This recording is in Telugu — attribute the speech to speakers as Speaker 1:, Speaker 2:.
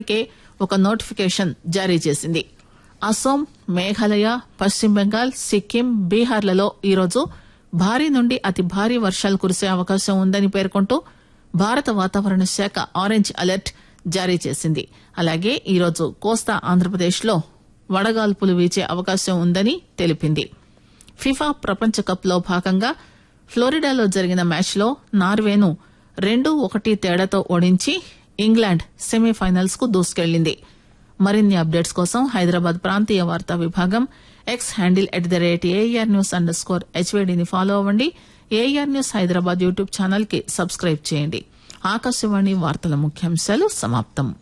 Speaker 1: కే ఒక నోటిఫికేషన్ జారీ చేసింది అసోం మేఘాలయ పశ్చిమ బెంగాల్ సిక్కిం బీహార్లలో ఈరోజు భారీ నుండి అతి భారీ వర్షాలు కురిసే అవకాశం ఉందని పేర్కొంటూ భారత వాతావరణ శాఖ ఆరెంజ్ అలర్ట్ జారీ చేసింది అలాగే ఈరోజు కోస్తా ఆంధ్రప్రదేశ్ లో వడగాల్పులు వీచే అవకాశం ఉందని తెలిపింది ఫిఫా ప్రపంచ కప్ లో భాగంగా ఫ్లోరిడాలో జరిగిన మ్యాచ్ లో నార్వేను రెండు ఒకటి తేడాతో ఓడించి ఇంగ్లాండ్ సెమీఫైనల్స్ కు దూసుకెళ్లింది మరిన్ని అప్డేట్స్ కోసం హైదరాబాద్ ప్రాంతీయ వార్తా విభాగం X handle at the rate AIR news underscore స్కోర్ హెచ్వేడిని ఫాలో అవ్వండి AIR news Hyderabad YouTube channel కి సబ్స్క్రైబ్ చేయండి ఆకాశవాణి వార్తల ముఖ్యాంశాలు సమాప్తం